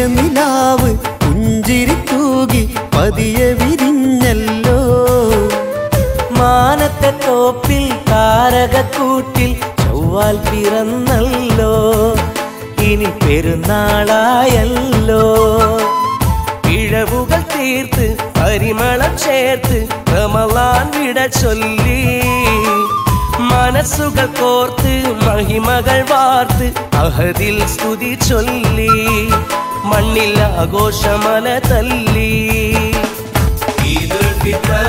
നിലാവ് പുഞ്ചിരി തൂകി പതിയെ വിരിഞ്ഞല്ലോ മാനത്തെ തോപ്പിൽ താരകക്കൂട്ടിൽ ചൊവ്വാൽ പിറന്നല്ലോ ഇനി പെരുന്നാളായല്ലോ പിഴവുകൾ തീർത്ത് പരിമളം ചേർത്ത് റമലാൻ വിട ചൊല്ലി മനസ്സുകൾ കോർത്ത് മഹിമകൾ വാർത്ത് അഹദിൽ സ്തുതി ചൊല്ലി മണ്ണിൽ ആഘോഷമല തല്ലി ഈദുൽ ഫിത്തർ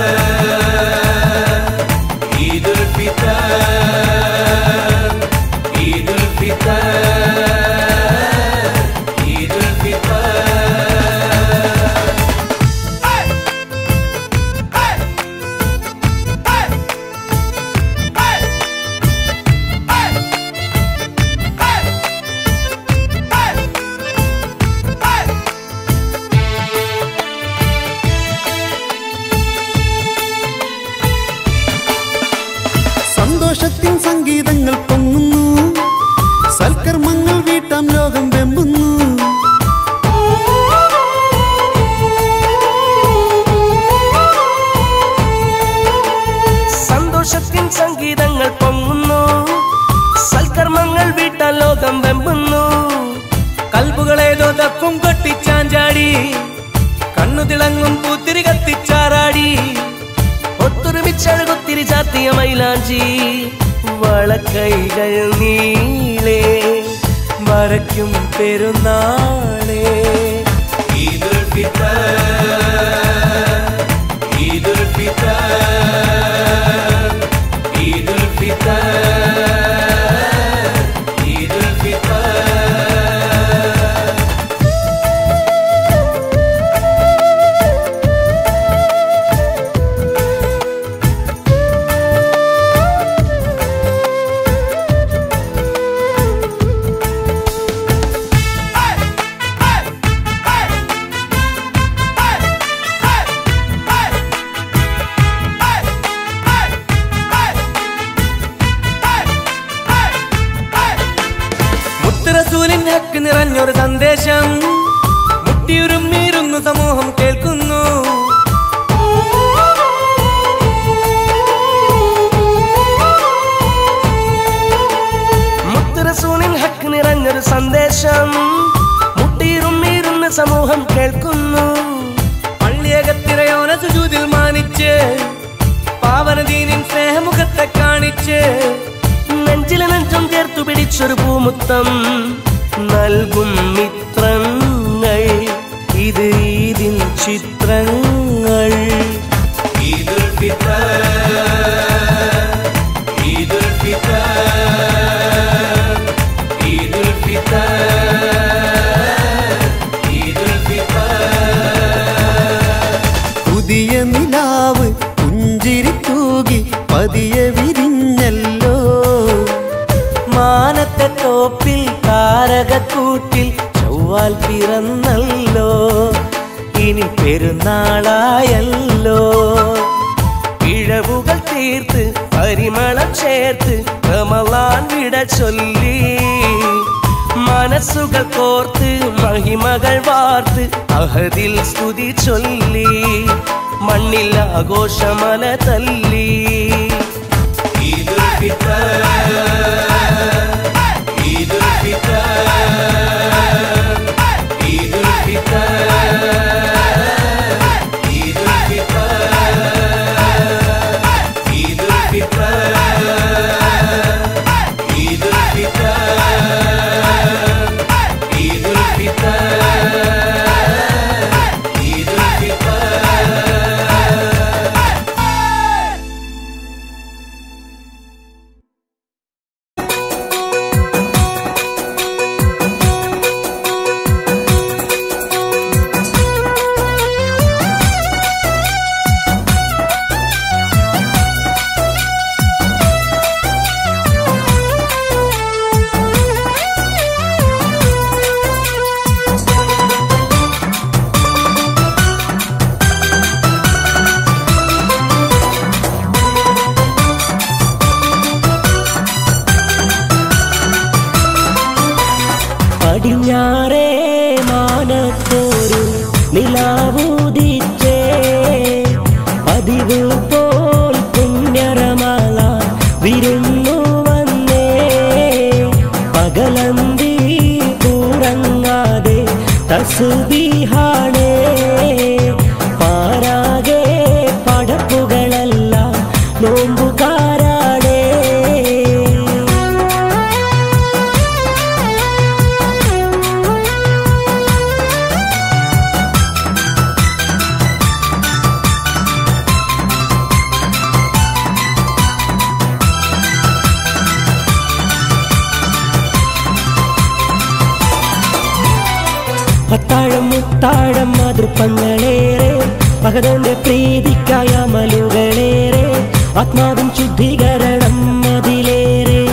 ഈദുൽ ഫിത്തർ ഈദുൽ ഫിത്തർ ഈദുൽ ഫിത്തർ സന്തോഷത്തിൻ സംഗീതങ്ങൾ പൊങ്ങുന്നു സൽക്കർമ്മങ്ങൾ വീട്ടാം ലോകം വെമ്പുന്നു സന്തോഷത്തിൻ സംഗീതങ്ങൾ പൊങ്ങുന്നു സൽക്കർമ്മങ്ങൾ വീട്ടാൻ ലോകം വെമ്പുന്നു കൽബുകളേതോ തക്കും കൊട്ടിച്ചാഞ്ചാടി കണ്ണു തിളങ്ങും പൂത്തിരി കത്തിച്ചാറാടി ഒത്തൊരുമിച്ചഴകൊത്തിരി ചാത്തിയ മൈലാഞ്ചി വളക്കൈകൾ നീളേ വരയ്ക്കും പെരുന്നാളേ ഈദുൽ ഫിത്തർ ഈദുൽ ഫിത്തർ ഈദുൽ ഫിത്തർ ഈദുൽ ഫിത്തർ മുത്തറസൂലിൻ ഹക്ക് നിറഞ്ഞൊരു സന്ദേശം മുട്ടിയുരുമ്മിരുന്നു സമൂഹം കേൾക്കുന്നു മുത്തറസൂലിൻ ഹക്ക് നിറഞ്ഞൊരു സന്ദേശം മുട്ടിയിരുമ്മിരുന്ന് സമൂഹം കേൾക്കുന്നു പള്ളിയകത്തിരയോന സുജൂതിൽ മാനിച്ച് പാവനദീനിൻ സ്നേഹമുഖത്തെ കാണിച്ച് നെഞ്ചിലെ നെഞ്ചും ചേർത്തു പിടിച്ചൊരു പൂമുത്തം നൽകും മിത്രങ്ങൾ ഇത് ഈദിൻ ചിത്രങ്ങൾ ഈദുൽ ഫിത്തർ ഈദുൽ ഫിത്തർ ഈദുൽ ഫിത്തർ ഈദുൽ ഫിത്തർ പുതിയ നിലാവ് പുഞ്ചിരി തൂകി പതിയെ വിരിഞ്ഞല്ലോ മാനത്തെ തോപ്പിൽ താരകക്കൂട്ടിൽ ചൊവ്വാൽ പിറന്നല്ലോ ഇനി പെരുന്നാളായല്ലോ പിഴവുകൾ തീർത്ത് പരിമളം ചേർത്ത് റമലാൻ വിട ചൊല്ലി മനസ്സുകൾ കോർത്ത് മഹിമകൾ വാർത്ത് അഹദിൽ സ്തുതി ചൊല്ലി മണ്ണിൽ ആഘോഷമല തല്ലി ഈദുൽ ഫിത്തർ ഈദുൽ ഫിത്തർ ഈദുൽ ഫിത്തർ ഈദുൽ ഫിത്തർ ഈദുൽ ഫിത്തർ ഈദുൽ ഫിത്തർ ഈദുൽ ഫിത്തർ ഈദുൽ ഫിത്തർ നിലാവൂതിച്ചേ പതിവ് പോൽ പുണ്യറമാല വിരുന്നു വന്നേ പകലന്തി ഉറങ്ങാതെ തസുബിഹാണേ പാരാകെ പടപ്പുകളല്ല നോമ്പുകാരാണേ പത്താഴം മുത്താഴം മാതൃപ്പങ്ങളേറെ ഭഗതന്റെ പ്രീതിക്കായ മലുകളേറെ ആത്മാവിൻ ശുദ്ധീകരണം അതിലേറെ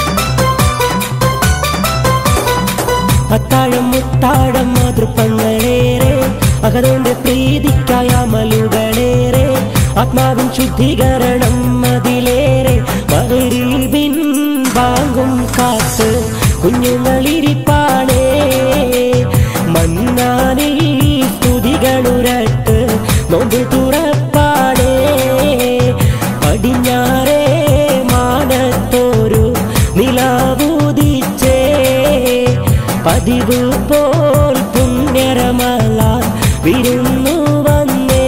പത്താഴം മുത്താഴം മാതൃപ്പങ്ങളേറെ ഭഗതന്റെ പ്രീതിക്കായ മലുകളേറെ ആത്മാവിൻ ശുദ്ധീകരണം അതിലേറെ മകരീബിൻ വാങ്ങും കാത്ത് കുഞ്ഞുങ്ങളിരിപ്പാണേ മന്നാനിൽ സ്തുതികളുരട്ട് നോമ്പ് തുറപ്പാടേ പടിഞ്ഞാറേ മാനത്തോരു നിലാവൂതിച്ചേ പതിവ് പോൽ പുണ്യരമല വിരുന്നു വന്നേ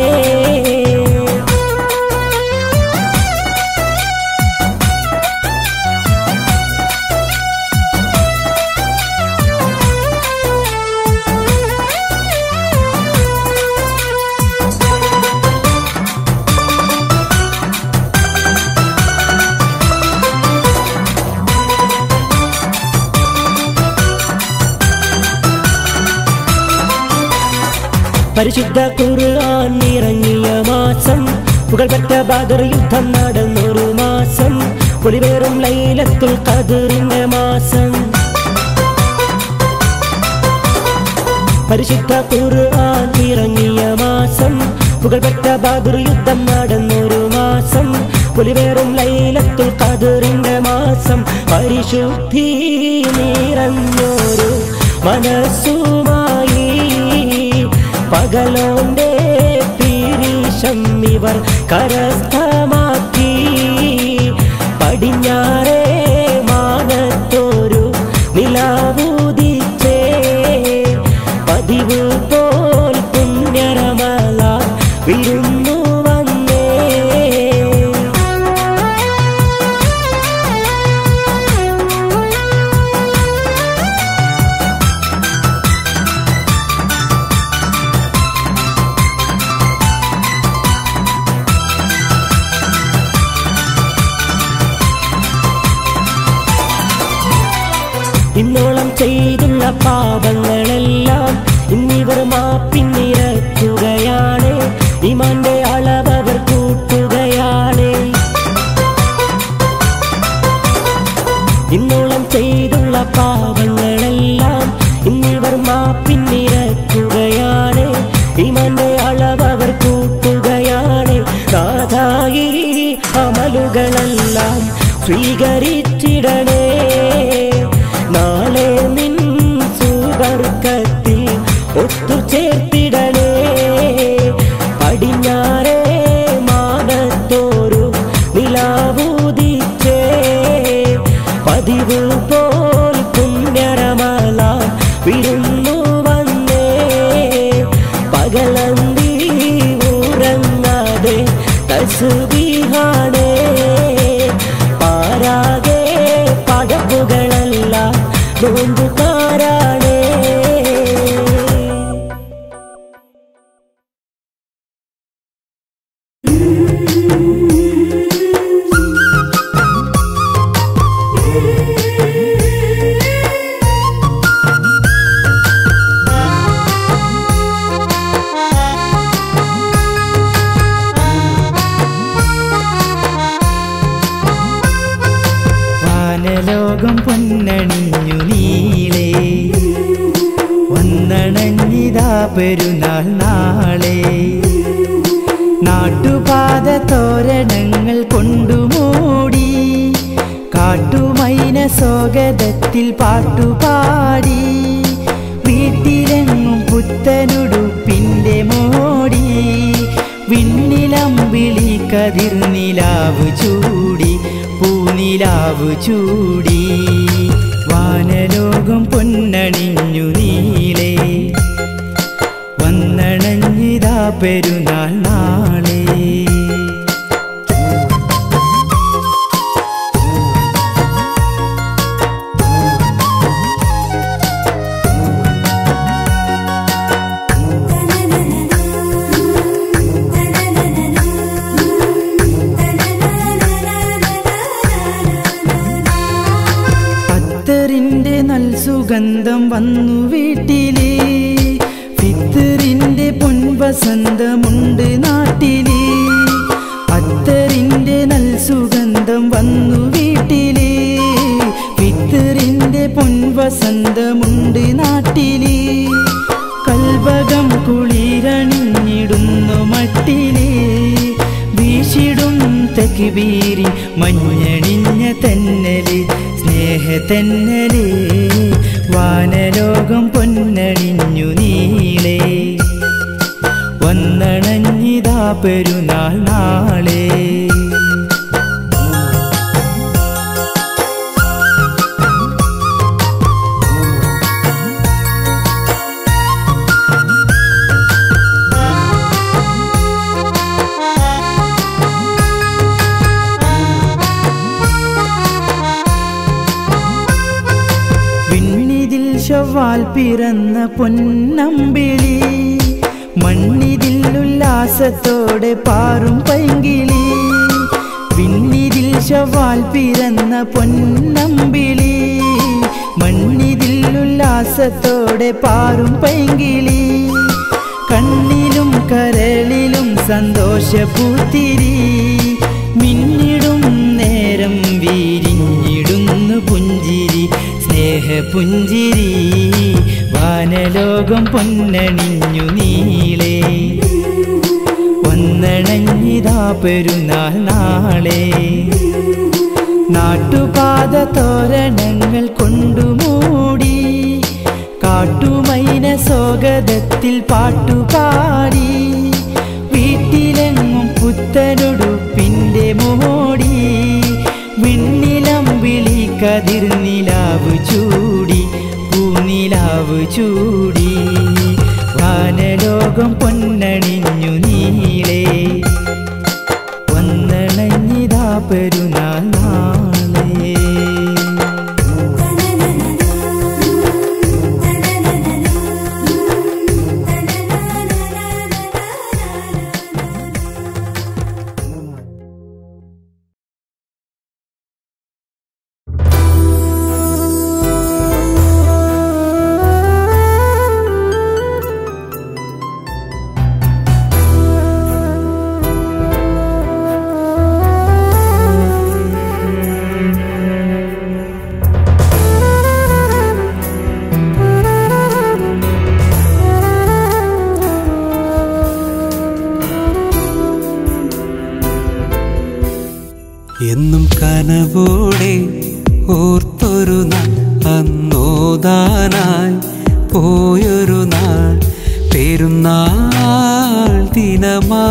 പരിശുദ്ധ ഖുർആൻ ഇറങ്ങിയ മാസം പുകൾപെറ്റ ബദർ യുദ്ധം നടന്നൊരു മാസം പുലിവേറും ലൈലത്തുൽ ഖദറിന്റെ മാസം പരിശുദ്ധ ഖുർആൻ ഇറങ്ങിയ മാസം പുകൾപെറ്റ ബദർ യുദ്ധം നടന്നൊരു മാസം പുലിവേറും ലൈലത്തുൽ ഖദറിന്റെ മാസം പരിശുദ്ധി നിറഞ്ഞൊരു മനസ്സുമായി പകലോന്റെ പീരീഷം ഇവർ കരസ്ഥമാക്കി പടിഞ്ഞാറേ മാനത്തോരു നിലാവൂതിച്ചേ പതിവ് പോൽ പുണ്യരമല വിരുന്നു വന്നേ ഇന്നോളം ചെയ്തുള്ള പാപങ്ങളെല്ലാം ഇന്നിവർ മാപ്പിന്നിരക്കുകയാണ് ഇമാന്റെ അളവർ കൂട്ടുകയാണ് ഇന്നോളം ചെയ്തുള്ള പാപങ്ങളെല്ലാം ഇന്നിവർ മാപ്പിന്നിരക്കുകയാണ് ഇമാന്റെ അളവർ കൂട്ടുകയാണ് നാഥായി അമലുകളെല്ലാം സ്വീകരിച്ചിടണേ നാളെ നിൻ സുവർക്കത്തിൽ ഒത്തുചേർത്തിടണേ പടിഞ്ഞാറേ മാനത്തോരു നിലാവൂതിച്ചേ പതിവ് പോൽ പുണ്യരമല വിരുന്നു വന്നേ പകലന്തി ഉറങ്ങാതെ തസുബിഹാണേ പാരാകെ പടപ്പുകളല്ല നോമ്പുകാരാണേ വാനലോകം പൊന്നണിഞ്ഞു നീളേ വന്നണഞ്ഞിതാ പെരുന്നാൾ നാളെ നാട്ടുപാത തോരണങ്ങൾ കൊണ്ടുമൂടി കാട്ടുമൈന സ്വാഗതത്തിൽ പാട്ടുപാടി വീട്ടിലെങ്ങും പുത്തനുടുപ്പിൻ്റെ നിലാവ് ചൂടി വാനലോകം പൊന്നണിഞ്ഞു നീളേ വന്നണഞ്ഞിതാ പെരുന്നാൾ നാളെ അത്തറിന്റെ നൽ സുഗന്ധം വന്നു വീട്ടിലേ ഫിത്തറിന്റെ പൊൻവസന്തമുണ്ട് നാട്ടിലേ അത്തറിന്റെ നൽ സുഗന്ധം വന്നു വീട്ടിലേ ഫിത്തറിന്റെ പൊൻവസന്തമുണ്ട് നാട്ടിലേ കൽവകം കുളിരണിഞ്ഞിടുന്നു മട്ടിലേ വീശിടും തക്ബീരി മഞ്ഞണിഞ്ഞ തെന്നല് സ്നേഹ തെന്നല് വാനലോകം പൊന്നണിഞ്ഞു നീളേ വന്നണഞ്ഞിതാ പെരുന്നാൾ നാളെ വിണ്ണിതിൽ ശവാൽ പിറന്ന പൊന്നമ്പിളി മണ്ണിതിൽ ഉല്ലാസത്തോടെ പാറും പൈങ്കിളി വിണ്ണിതിൽ ശവാൽ പിറന്ന പൊന്നമ്പിളി മണ്ണിതിൽ ഉല്ലാസത്തോടെ പാറും പൈങ്കിളി കണ്ണിലും കരളിലും സന്തോഷപൂത്തിരി മിന്നിടും നേരം വീരിഞ്ഞിടുന്നു പുഞ്ചിരി സ്നേഹപുഞ്ചിരി വാനലോകം പൊന്നണിഞ്ഞു നീളേ വന്നണഞ്ഞിതാ പെരുന്നാൾ നാളെ നാട്ടുപാത തോരണങ്ങൾ കൊണ്ടുമൂടി കാട്ടുമൈന സ്വാഗതത്തിൽ പാട്ടുപാടി വീട്ടിലെങ്ങും പുത്തനൊടുപ്പിൻ്റെ മോടി വിണ്ണിലം വിളി കതിർനിലാവ് ചൂടി പൂനിലാവ് ചൂടി വാനലോകം പൊന്നണിഞ്ഞു നീളേ വന്നണഞ്ഞിതാ പെരുന്നാൾ നാളെ എന്നും കനവോടെ ഓർത്തൊരു നാൾ അന്നോദാനായി പോയൊരു നാൾ പെരുന്നാൾ ദിനമാ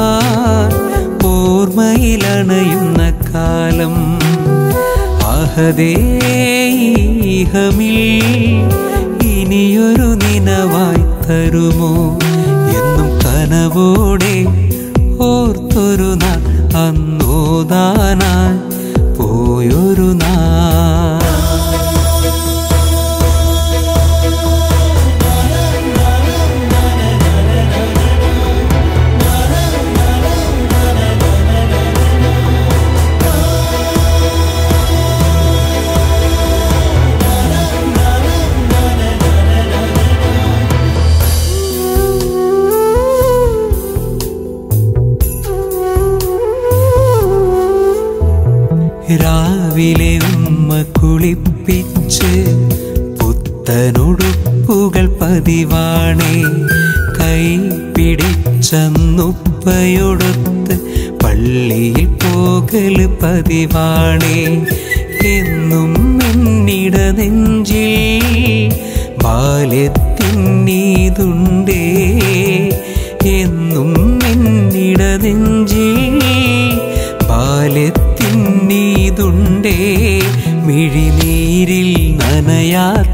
ഓർമ്മയിലണയുന്ന കാലം ആഹദേഹമിൽ ഇനിയൊരു നിനവായി തരുമോ എന്നും കനവോടെ ഓർത്തൊരു നാൾ അന്നോദാനായി പോയൊരു നാൾ രാവിലെ ഉമ്മ കുളിപ്പിച്ച് പുത്തനുടുപ്പുകൾ പതിവാണേ കൈ പിടിച്ചന്നുപ്പയൊടുത്ത് പള്ളിയിൽ പോകല് പതിവാണേ എന്നും എന്നിട നെഞ്ചിൽ ബാല്യത്തിന്നീതുണ്ടേ എന്നും എന്നിട നെഞ്ചിൽ ബാല്യത്തിന്നീതുണ്ടേ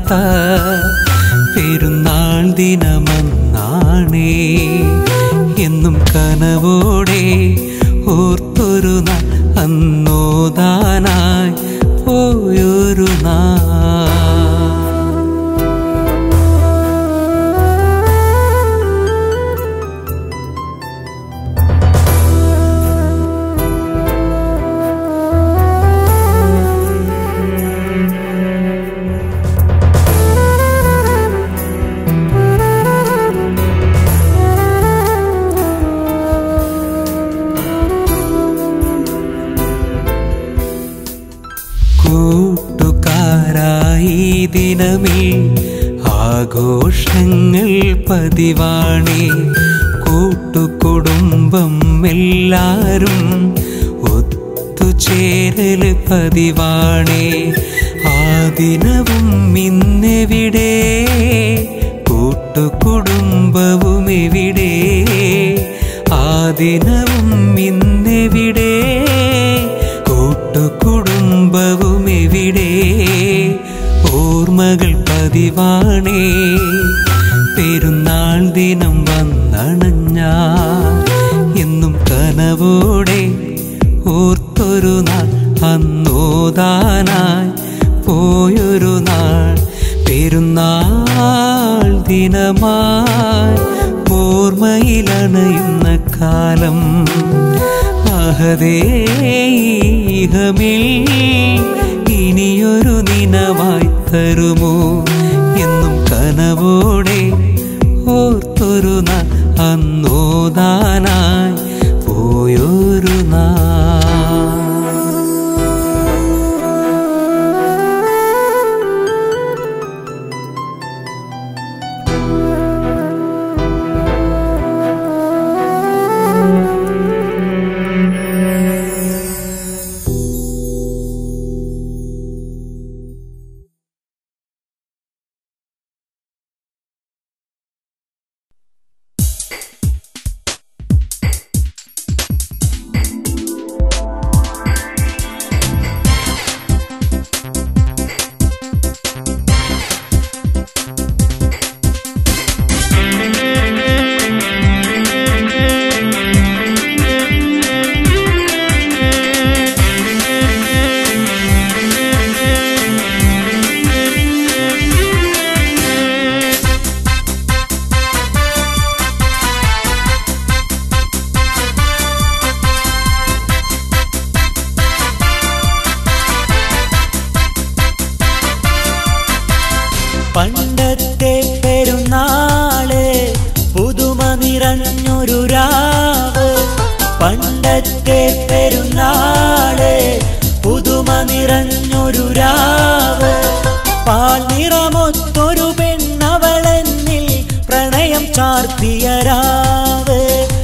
കാത്ത പെരുന്നാൾ ദിനമന്നാണേ എന്നും കനവോടെ ഓർത്തൊരു നാൾ അന്നോദാനായി പോയൊരു നാൾ കൂട്ടുകാരായി ദിനമിൽ ആഘോഷങ്ങൾ പതിവാണേ കൂട്ടുകുടുംബം എല്ലാരും ഒത്തുചേരല് പതിവാണേ ആ ദിനവും ഇന്നെവിടെ കൂട്ടുകുടുംബവും എവിടെ ആ ദിനവും ഇന്നെവിടെ കൂട്ടുകുടുംബവും എവിടെ ഓർമ്മകൾ പതിവാണേ പെരുന്നാൾ ദിനം വന്നണഞ്ഞ എന്നും കനവോടെ ഓർത്തൊരു നാൾ അന്നോദാനായി പോയൊരു നാൾ പെരുന്നാൾ ദിനമായി ഓർമ്മയിലണയുന്ന കാലം അഹദേഹമിൽ ഇനിയൊരു നിനവായി തരുമോ എന്നും കനവോടെ ഓർത്തൊരു നാൾ അന്നോദാനായി പോയൊരു നാൾ പണ്ടത്തെ പെരുന്നാള് പുതുമ നിറഞ്ഞൊരു രാവ് പണ്ടത്തെ പെരുന്നാള് പുതുമ നിറഞ്ഞൊരു രാവ് പാൽ നിറമൊത്തൊരു പെണ്ണവളെന്നിൽ പ്രണയം ചാർത്തിയ രാവ്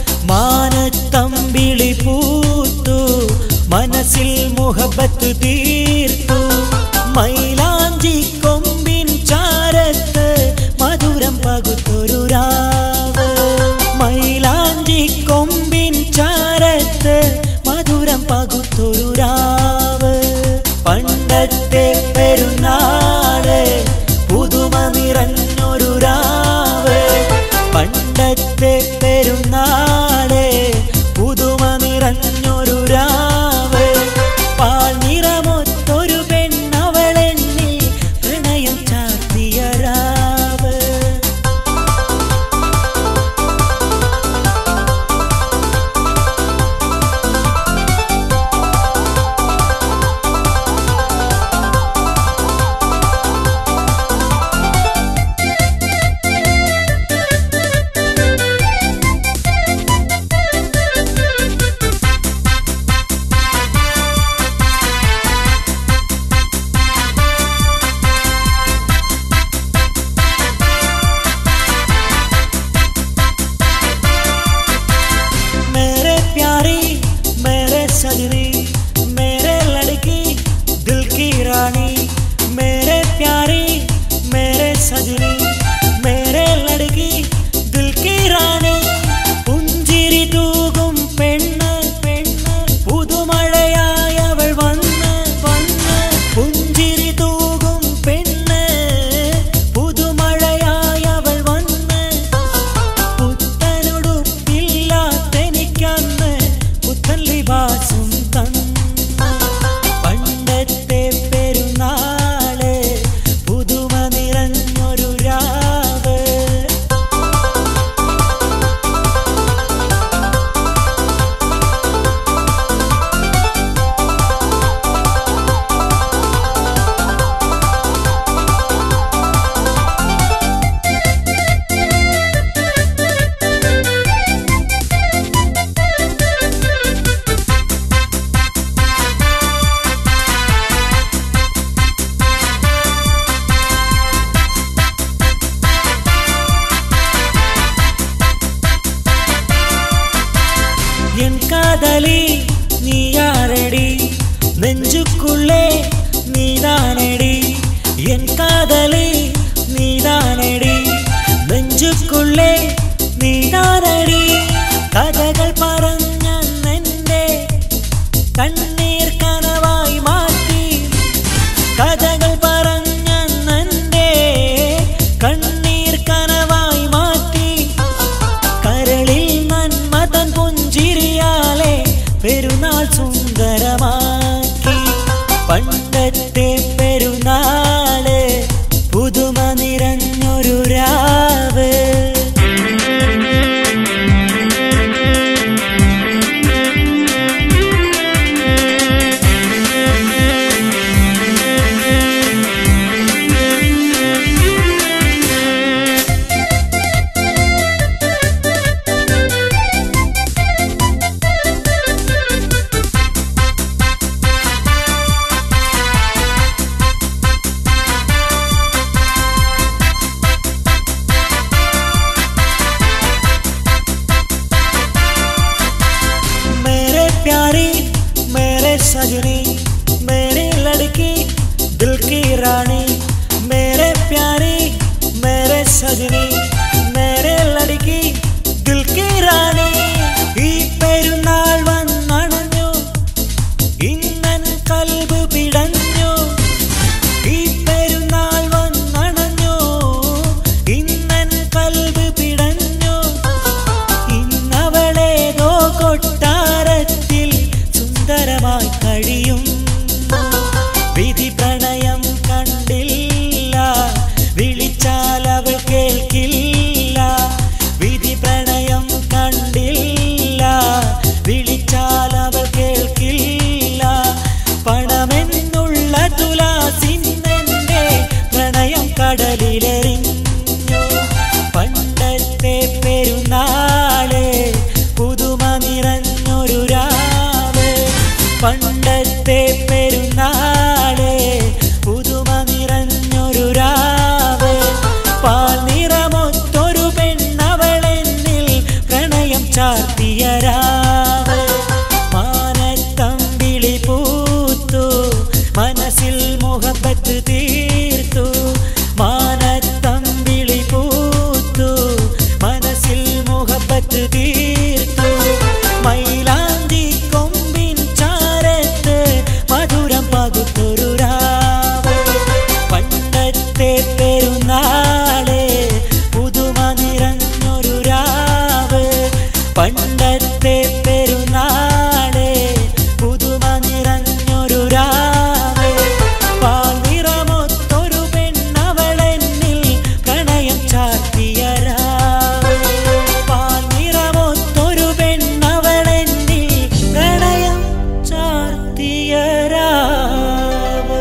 മാനത്തമ്പിളി പൂത്തു മനസ്സിൽ മുഹബത്ത് തീർത്തു മൈലാഞ്ചി കൊമ്പിൻ ചാരത്ത് മധുരം പകുത്തൊരു രാവ് മൈലാഞ്ചി കൊമ്പിൻ ചാരത്ത് മധുരം പകുത്തൊരു രാവ് പണ്ടത്തെ പെരുന്നാള് പുതുമ നിറഞ്ഞൊരു രാവ് പണ്ടത്തെ പെരുന്നാള് പുതുമ നിറഞ്ഞൊരു രാവ് പാൽ നിറമൊ என் காதலி நீ யாரடி நெஞ்சுக்குள்ளே நீதானடி என் காதலி നീതാനടി നെഞ്ചുക്കുള്ളേ നീതാനടി കഥകൾ പറഞ്ഞ എന്റെ കണ്ണീർ കനവായി മാറ്റി കഥകൾ പറഞ്ഞ എന്റെ കണ്ണീർ കനവായി മാറ്റി കരളിൽ നന്മതൻ പുഞ്ചിരിയാലെ പെരുന്നാൾ സുന്ദരമാക്കി പണ്ടത്തെ പെരുന്നാള് പുതുമ നിറഞ്ഞൊരു രാവ് मेरे प्यारी मेरे सजनी मेरी लड़की दिल की रानी मेरे प्यारी मेरे सजनी मेरे लड़की दिल की रानी ഈ പെരുന്നാൾ വന്നണഞ്ഞു ഇന്നൻ കൽബ് പിടഞ്ഞു ഈ പെരുന്നാൾ വന്നണഞ്ഞു ഇന്നൻ കൽബ് പിടഞ്ഞു ഇന്നവളേതോ കൊട്ടാരത്തിൽ സുന്ദരമായി കഴിയും വിധി പ്രണയം കണ്ടില്ല വിളിച്ചാൽ അവൾ കേൾക്കില്ല വിധി പ്രണയം കണ്ടില്ല വിളിച്ചാൽ അവൾ കേൾക്കില്ല പണമെന്നുള്ള തുലാസിന്നെന്റെ പ്രണയം കടലിലെറിഞ്ഞു പണ്ടത്തെ പെരുന്നാള് പുതുമ നിറഞ്ഞൊരു രാവ് പണ്ടത്തെ പെരുന്നാള് പുതുമ നിറഞ്ഞൊരു രാവ് പാൽ നിറമൊത്തൊരു പെണ്ണവളെന്നിൽ പ്രണയം ചാർത്തിയ രാവ് മാനത്തമ്പിളി പൂത്തു മനസ്സിൽ മുഹബത്ത് തീർത്തു മാനത്തമ്പിളി പൂത്തു മനസ്സിൽ മുഹബത്ത് തീർത്തു മൈലാഞ്ചി കൊമ്പിൻ ചാരത്ത് മധുരം പകുത്തൊരു രാവ് പണ്ടത്തെ പെരുന്നാള് പുതുമ നിറഞ്ഞൊരു രാവ് പണ്ടത്തെ പെരുന്നാള് പുതുമ നിറഞ്ഞൊരു രാവ് പാൽ നിറമൊത്തൊരു പെണ്ണവളെന്നിൽ പ്രണയം ചാർത്തിയ രാവ് പാൽ നിറമൊത്തൊരു പെണ്ണവളെന്നിൽ പ്രണയം ചാർത്തിയ രാവ്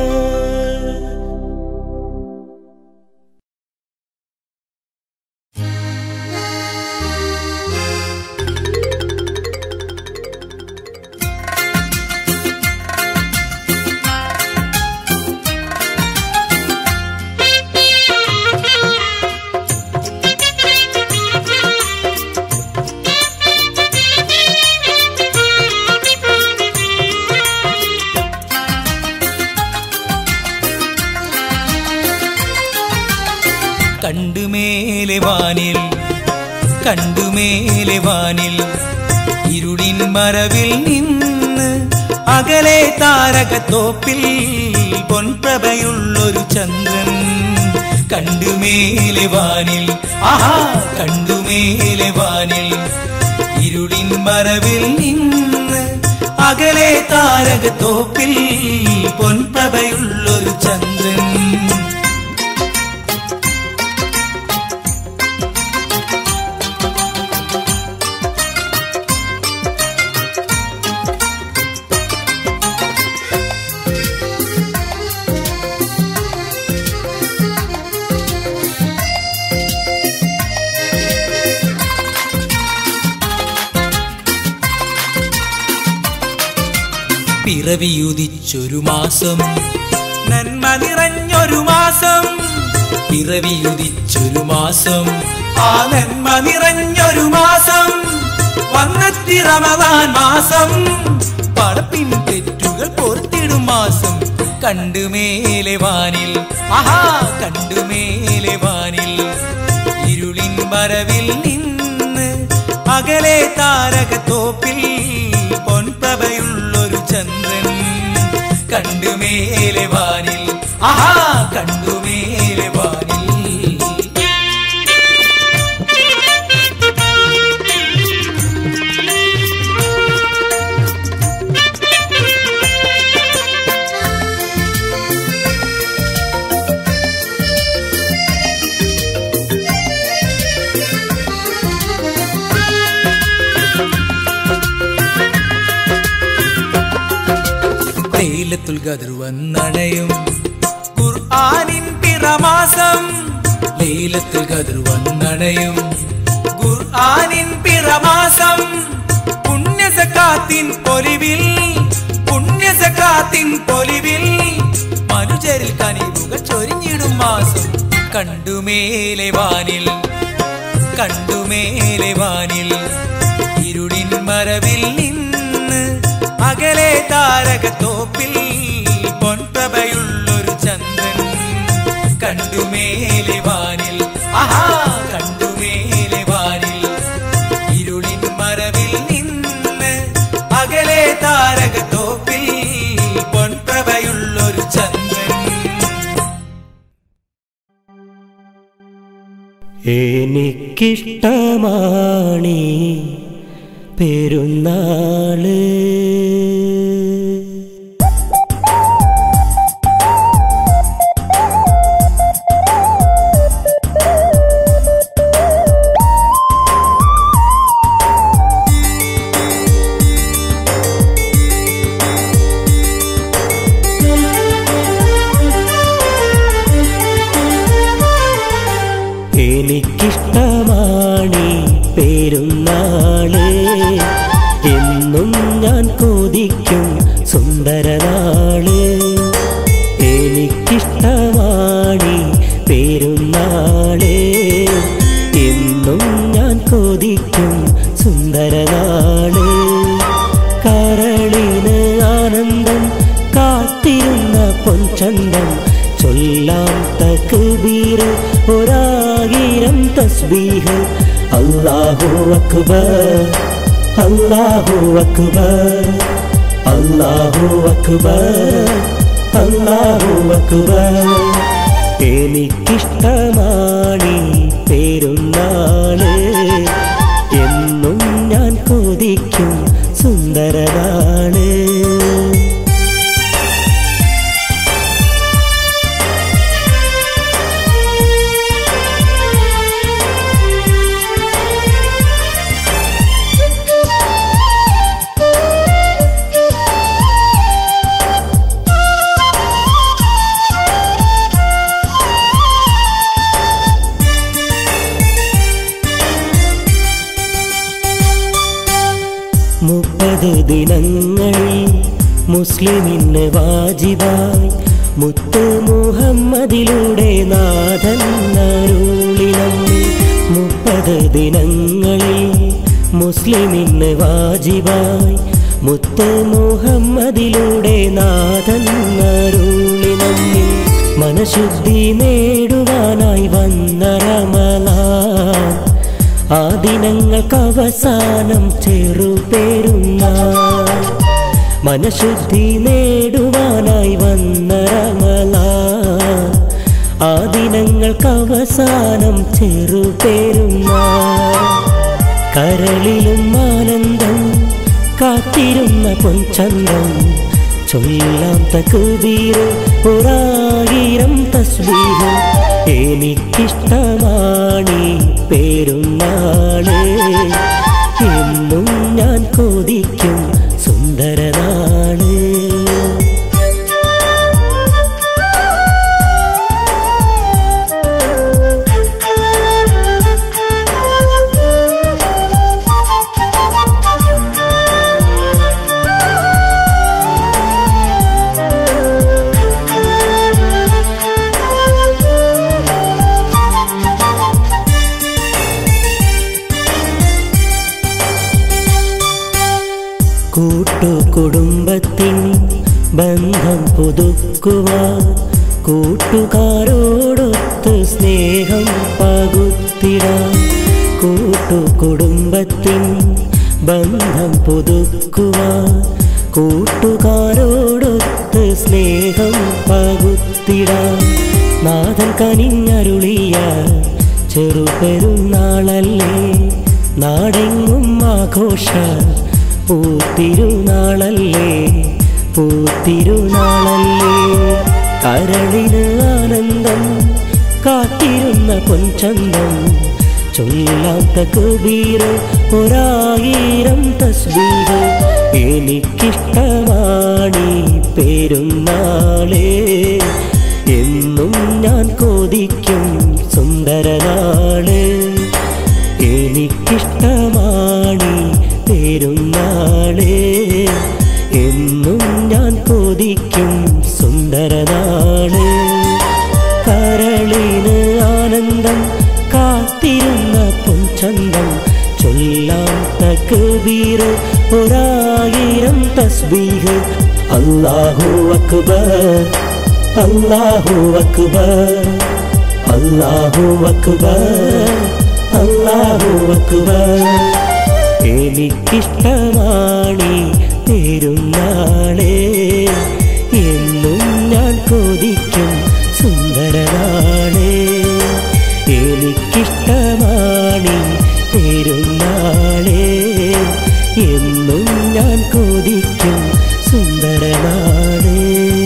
കണ്ടുമേലെ വാനിൽ കണ്ടുമേലെ വാനിൽ ഇരുളിൻ മറവിൽ നിന്ന് അകലെ താരകത്തോപ്പിൽ പൊൻപ്രഭയുള്ളൊരു ചന്ദ്രൻ കണ്ടുമേലെ വാനിൽ ആഹാ കണ്ടുമേലെ വാനിൽ ഇരുളിൻ മറവിൽ നിന്ന് അകലെ താരകത്തോപ്പിൽ പൊൻപ്രഭയുള്ളൊരു ചന്ദ്രൻ പിറവിയുദിച്ചൊരു മാസം നന്മ നിറഞ്ഞൊരു മാസം പിറവിയുദിച്ചൊരു മാസം ആ നന്മ നിറഞ്ഞൊരു മാസം വന്നെത്തി വിധി റമദാൻ മാസം പടപ്പിൻ തെറ്റുകൾ പൊറത്തിടും മാസം കണ്ടുമേലെ വാനിൽ ആഹാ കണ്ടുമേലെ വാനിൽ ഇരുളിൻ വരവിൽ നിന്ന് അകലെ താരകത്തോപ്പിൽ പൊൻപ്രഭയുള്ളൊരു ചന്ദ്രൻ കണ്ടുമേലെ വാനിൽ ആഹാ കണ്ടുമേലെ വാനിൽ ലൈലത്തുൽ ഖദർ വന്നണയും ഖുർആനിൻ പിറമാസം ലൈലത്തുൽ ഖദർ വന്നണയും ഖുർആനിൻ പിറമാസം പുണ്യ സക്കാത്തിൻ പൊലിവിൽ പുണ്യ സക്കാത്തിൻ പൊലിവിൽ മനുജരിൽ കനിവുകൾ ചൊരിഞ്ഞിടും മാസം കണ്ടുമേലെ വാനിൽ കണ്ടുമേലെ വാനിൽ ഇരുളിൻ മറവിൽ നിന്ന് അകലെ താരകത്തോപ്പിൽ പൊൻപ്രഭയുള്ളൊരു ചന്ദ്രൻ കണ്ടുമേലെ വാനിൽ ആഹാ കണ്ടുമേലെ വാനിൽ ഇരുളിൻ മറവിൽ നിന്ന് അകലെ താരകത്തോപ്പിൽ പൊൻപ്രഭയുള്ളൊരു ചന്ദ്രൻ എനിക്കിഷ്ടമാണീ പെരുന്നാള് എനിക്കിഷ്ടമാണീ പെരുന്നാള് എന്നും ഞാൻ കൊതിക്കും സുന്ദരനാള് എനിക്കിഷ്ടമാണീ പെരുന്നാള് എന്നും ഞാൻ കൊതിക്കും സുന്ദരനാള് കരളിന് ആനന്ദം കാത്തിരുന്ന പൊൻചന്തം ചൊല്ലാം തക്ബീർ ഒരായിരം തസ്ബീഹ് അല്ലാഹു അക്ബർ അല്ലാഹു അക്ബർ അല്ലാഹു അക്ബർ അല്ലാഹു അക്ബർ എനിക്കിഷ്ടമാണീ പെരുന്നാള് എന്നും ഞാൻ കൊതിക്കും സുന്ദരനാള് മുപ്പത് ദിനങ്ങളിൽ മുസ്ലിമിന് വാജിബായി മുത്ത് മുഹമ്മദിലൂടെ നാഥൻ അരുളിനം മുപ്പത് ദിനങ്ങളിൽ മുസ്ലിമിന് വാജിബായി മുത്ത് മുഹമ്മദിലൂടെ നാഥൻ അരുളിനം മനഃശുദ്ധി നേടുവാനായി വന്ന റമലാൻ ആ ദിനങ്ങൾക്ക് അവസാനം ചെറുപേരുന്നാൾ മനഃശുദ്ധി നേടുവാനായി വന്ന റമലാൻ ആ ദിനങ്ങൾക്ക് അവസാനം ചെറുപേരുന്നാൾ കരളിലും ആനന്ദം കാത്തിരുന്ന പൊൻചന്തം ചൊല്ലാം തകുവീർ ഒരായിരം തസ്ബീഹ് എനിക്കിഷ്ടമാണീ പെരുന്നാള് എന്നും ഞാൻ കൊതിക്കും സുന്ദരനാള് കൂട്ടുകുടുംബത്തിൻ ബന്ധം പുതുക്കുവാൻ കൂട്ടുകാരോടൊത്ത് സ്നേഹം പകുത്തിടാൻ കൂട്ടുകുടുംബത്തിൻ ബന്ധം പുതുക്കുവാൻ കൂട്ടുകാരോടൊത്ത് സ്നേഹം പകുത്തിടാൻ നാഥൻ കനിഞ്ഞരുളിയ ചെറുപെരുന്നാളല്ലേ നാടെങ്ങും ആഘോഷ പൂത്തിരുനാളല്ലേ പൂത്തിരുനാളല്ലേ കരളിന് ആനന്ദം കാത്തിരുന്ന പൊൻചന്തം ചൊല്ലാത്ത കബീർ ഒരായിരം തസ്ബീഹ് എനിക്കിഷ്ടമാണീ പെരുന്നാളേ എന്നും ഞാൻ കൊതിക്കും സുന്ദരനാള് എനിക്കിഷ്ടമാണീ പെരുന്നാള് എന്നും ഞാൻ കൊതിക്കും സുന്ദരനാള് കരളിന് ആനന്ദം കാത്തിരുന്ന പൊൻചന്തം ചൊല്ലാം തക്ബീർ ഒരായിരം തസ്ബീഹ് അല്ലാഹു അക്ബർ അല്ലാഹു അക്ബർ അല്ലാഹു അക്ബർ അല്ലാഹു അക്ബർ എനിക്കിഷ്ടമാണീ പെരുന്നാളേ എന്നും ഞാൻ കൊതിക്കും സുന്ദരനാളേ എനിക്കിഷ്ടമാണീ പെരുന്നാളേ എന്നും ഞാൻ കൊതിക്കും സുന്ദരനാളേ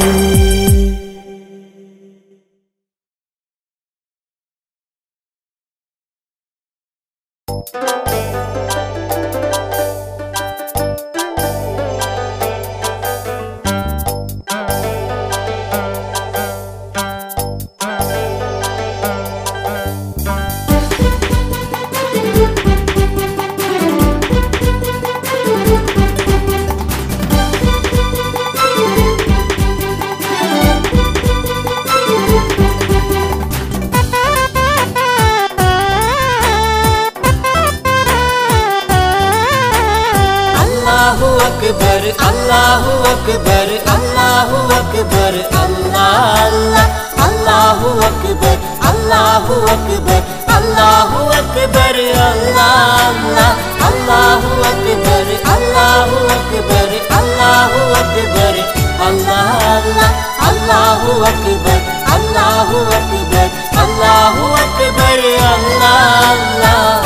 അല്ലാഹു അക്ബർ അല്ലാഹു അക്ബർ അല്ലാഹു അക്ബർ അല്ലാഹ് അല്ലാഹു അക്ബർ അല്ലാഹു അക്ബർ അല്ലാഹു അക്ബർ അല്ലാഹ് അല്ലാഹു അക്ബർ അല്ലാഹു അക്ബർ അല്ലാഹു അക്ബർ അല്ലാഹ് അല്ലാഹു അക്ബർ അല്ലാഹു അക്ബർ അല്ലാഹു അക്ബർ അല്ലാഹ്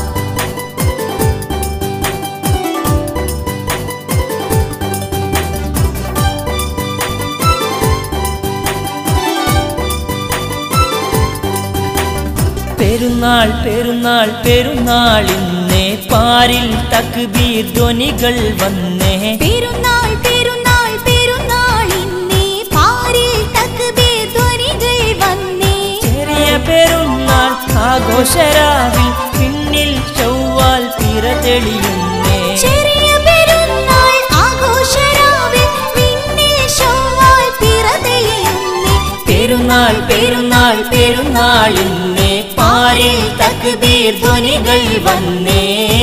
പെരുന്നാൾ പെരുന്നാൾ പെരുന്നാൾ ഇന്നേ പാരിൽ തക്ബീർ ധ്വനികൾ വന്നേ പെരുന്നാൾ പെരുന്നാൾ പെരുന്നാൾ ഇന്നേ പാരിൽ തക്ബീർ ധ്വനികൾ വന്നേ ചെറിയ പെരുന്നാൾ ആഘോഷരാവിൽ പിന്നിൽ ചൊവ്വാൽ പിറ തെളിയുന്നേ ചെറിയ പെരുന്നാൾ ആഘോഷരാവിൽ വിണ്ണിൽ ചൊവ്വാൽ പിറതെളിയുന്നേ പെരുന്നാൾ പെരുന്നാൾ പെരുന്നാൾ ഇന്നേ പാരിൽ തക്ബീർ ധ്വനികൾ വന്നേ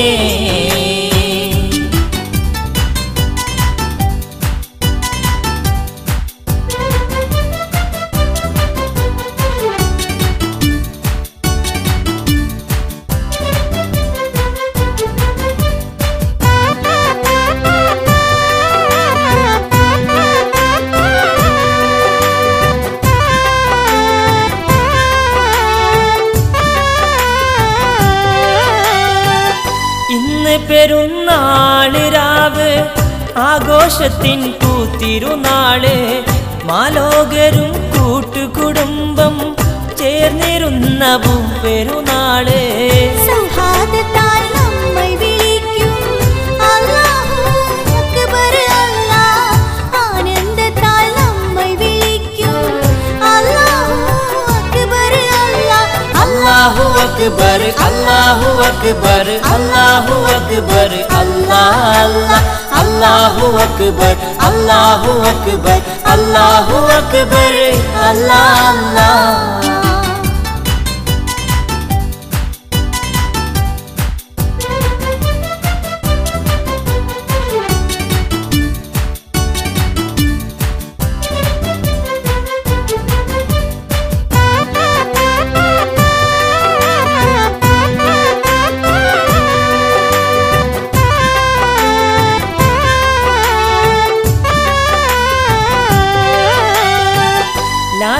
ഇന്ന് പെരുന്നാള് രാവ് ആഘോഷത്തിൻ കൂത്തിരുനാള് മാലോകരും കൂട്ടുകുടുംബം ചേർന്നിരുന്ന പെരുന്നാള് സൗഹാർദ്ദത്താൽ നമ്മൾ വിളിക്കും അല്ലാഹു അക്ബർ അല്ലാഹ് ആനന്ദത്താൽ നമ്മൾ വിളിക്കും അല്ലാഹു അക്ബർ അല്ലാഹ് അല്ലാഹു അക്ബർ അല്ലാഹു അക്ബർ അല്ലാഹു അക്ബർ അല്ലാഹ് അല്ലാഹു അക്ബർ അല്ലാഹു അക്ബർ അല്ലാഹു അക്ബർ അല്ലാഹ്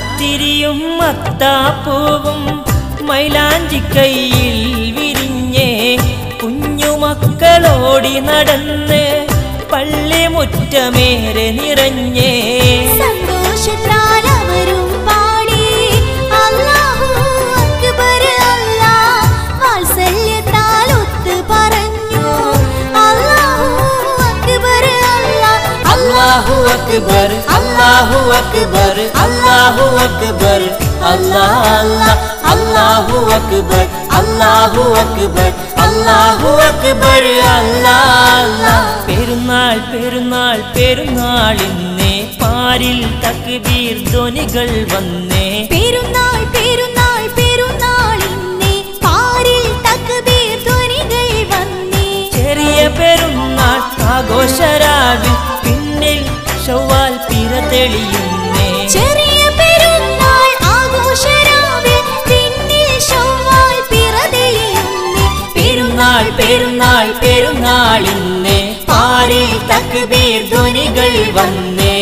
അത്താത്തിരിയും അത്താപ്പൂവും മൈലാഞ്ചി കയ്യിൽ വിരിഞ്ഞേ കുഞ്ഞുമക്കളോടി നടന്ന് പള്ളിമുറ്റമേറെ നിറഞ്ഞേ സന്തോഷത്താൽ അവരും പാടി അല്ലാഹു അക്ബർ അല്ലാഹ് വാത്സല്യത്താൽ ഒത്തു പറഞ്ഞു അല്ലാഹു അക്ബർ അല്ലാഹ് അല്ലാഹു അക്ബർ അല്ലാഹു അക്ബർ അല്ലാഹു അക്ബർ അല്ലാഹ് അല്ലാഹു അക്ബർ അല്ലാഹു അക്ബർ അല്ലാഹു അക്ബർ അല്ലാഹ് പെരുന്നാൾ പെരുന്നാൾ പെരുന്നാൾ ഇന്നേ പാരിൽ തക്ബീർ ധ്വനികൾ വന്നേ പെരുന്നാൾ പെരുന്നാൾ പെരുന്നാൾ ഇന്നേ പാരിൽ തക്ബീർ ധ്വനികൾ വന്നേ ചെറിയ പെരുന്നാൾ ആഘോഷരാവിൽ പിന്നിൽ ചൊവ്വാൽ പിറ തെളിയുന്നേ ചെറിയ പെരുന്നാൾ ആഘോഷരാവിൽ പിന്നിൽ ചൊവ്വാൽ പിറതെളിയുന്നേ പെരുന്നാൾ പെരുന്നാൾ പെരുന്നാൾ ഇന്നേ പാരിൽ തക്ബീർ ധ്വനികൾ വന്നേ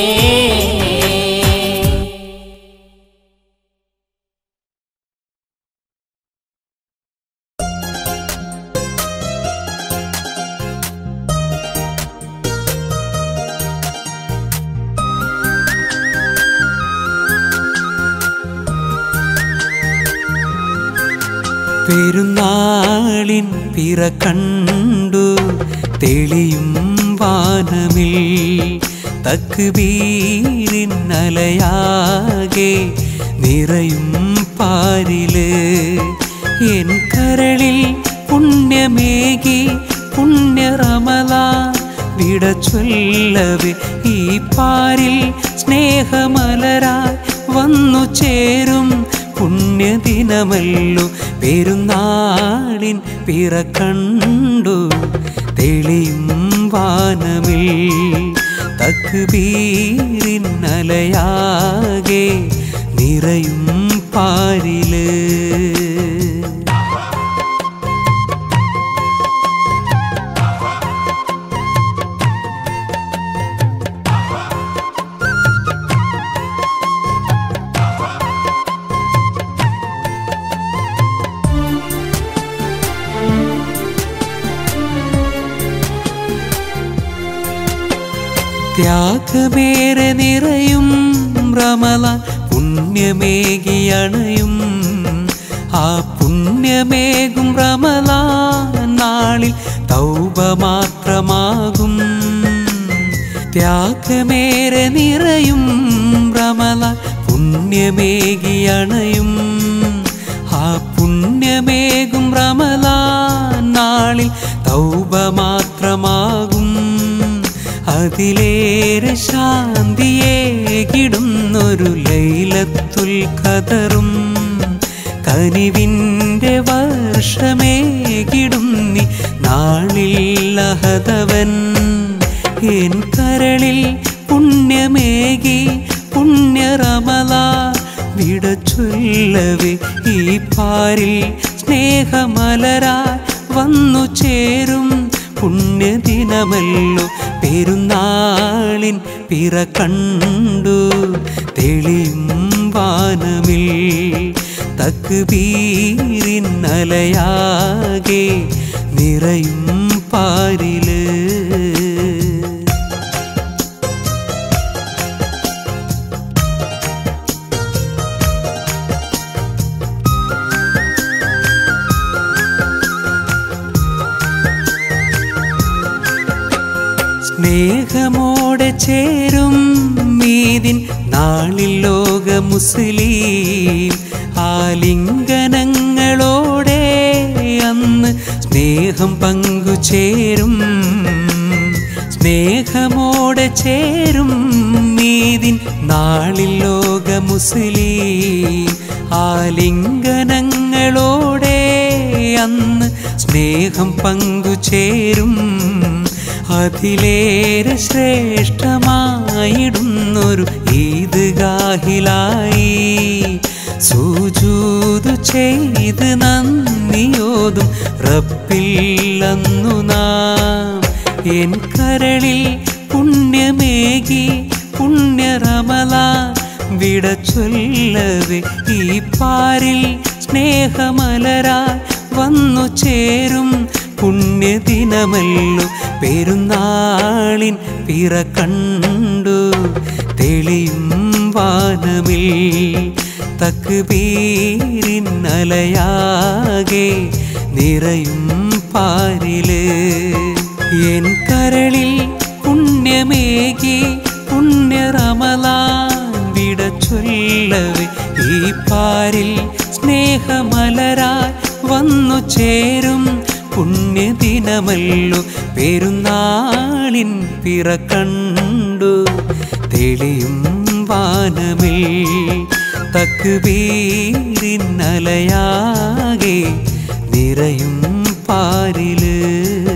പെരുന്നാളിൻ പിറ കണ്ടു തെളിയും വാനമിൽ തക്ബീരിൻ അലയാകെ നിറയും പാരില് എൻ കരളിൽ പുണ്യമേകി പുണ്യറമല വിട ചൊല്ലവെ ഈ പാരിൽ സ്നേഹമലരായി വന്നു ചേരും പുണ്യദിനമല്ലോ പെരുന്നാളിൻ പിറ കണ്ടു തെളിയും വാനമിൽ തക്ബീരിൻ അലയാകെ നിറയും പാരില് ത്യാഗമേറെ നിറയും റമല പുണ്യമേകിയണയും ആ പുണ്യമേകും റമല നാളിൽ തൗബ മാത്രമാകും ത്യാഗമേറെ നിറയും റമല പുണ്യമേകിയണയും ആ പുണ്യമേകും റമല നാളിൽ തൗബ മാത്രമാകും അതിലേറെ ശാന്തിയേകിടുന്നൊരു ലൈലത്തുൽ ഖദറും കനിവിൻ്റെ വർഷമേകിടുന്നി നാളിൽ അഹതവൻ എൻ കരളിൽ പുണ്യമേകി പുണ്യറമല വിട ചൊല്ലവേ ഈ പാരിൽ സ്നേഹമലരായി വന്നു ചേരും പുണ്യദിനമല്ലോ പെരുന്നാളിൻ പിറ കണ്ടു തെളിയും വാനമിൽ തക്ബീരിൻ അലയാകെ നിറയും പാരില് സ്നേഹമോടെ ചേരും മീതിൻ നാളിൽ ലോക മുസ്ലിം ആലിംഗനങ്ങളോടെ അന്ന് സ്നേഹം പങ്കുചേരും സ്നേഹമോടെ ചേരും മീതിൻ നാളിൽ ലോക മുസ്ലിം ആലിംഗനങ്ങളോടെ അന്ന് സ്നേഹം പങ്കുചേരും അതിലേറെ ശ്രേഷ്ഠമായിടുന്നൊരു ഈദ്ഗാഹിലായി സൂജൂതു ചെയ്ത് നന്ദിയോതും റബ്ബില്ലന്നു നാം എൻ കരളിൽ പുണ്യമേകി പുണ്യറമല വിട ചൊല്ലവേ ഈ പാരിൽ സ്നേഹമലരായി വന്നു ചേരും പുണ്യദിനമല്ലോ പെരുന്നാളിൻ പിറ കണ്ടു തെളിയും വാനമിൽ തക്ബീരിൻ അലയാകെ നിറയും പാരില് എൻ കരളിൽ പുണ്യമേകി പുണ്യറമലാൻ വിട ചൊല്ലവേ ഈ പാരിൽ സ്നേഹമലരായി വന്നു ചേരും പുണ്യദിനമല്ലോ പെരുന്നാളിൻ പിറ കണ്ടു തെളിയും വാനമിൽ തക്ബീരിൻ അലയാകെ നിറയും പാരില്